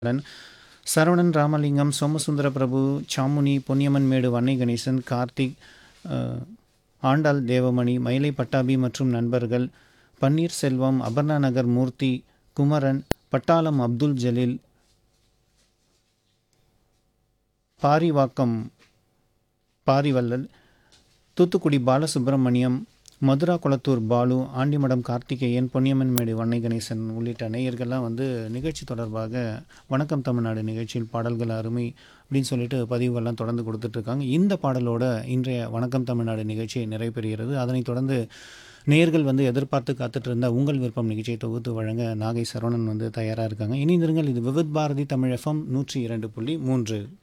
கடன் சரவணன் ராமலிங்கம் சோமசுந்தர பிரபு சாமுனி பொன்னியம்மன் மேடு வன்னை கணேசன் கார்த்திக் அஹ், ஆண்டாள் தேவமணி மயிலை பட்டாபி மற்றும் நண்பர்கள் பன்னீர்செல்வம் அபர்ணா நகர் மூர்த்தி குமரன் பட்டாளம் அப்துல் ஜலீல் பாரிவாக்கம் பாரிவள்ளல் தூத்துக்குடி பாலசுப்ரமணியம் மதுரா குளத்தூர் பாலு ஆண்டிமடம் கார்த்திகேயன் பொன்னியம்மன் மேடு வன்னை கணேசன் உள்ளிட்ட நேயர்கள்லாம் வந்து நிகழ்ச்சி தொடர்பாக வணக்கம் தமிழ்நாடு நிகழ்ச்சியில் பாடல்கள் அருமை அப்படின்னு சொல்லிட்டு பதிவுகள்லாம் தொடர்ந்து கொடுத்துட்ருக்காங்க இந்த பாடலோட இன்றைய வணக்கம் தமிழ்நாடு நிகழ்ச்சி நிறைவு பெறுகிறது அதனைத் தொடர்ந்து நேயர்கள் வந்து எதிர்பார்த்து காத்துட்டு இருந்த உங்கள் விருப்பம் நிகழ்ச்சியை தொகுத்து வழங்க நாகை சரவணன் வந்து தயாராக இருக்காங்க இணைந்திருங்கள் இது விவித் பாரதி தமிழ் எஃப்எம் நூற்றி இரண்டு புள்ளி மூன்று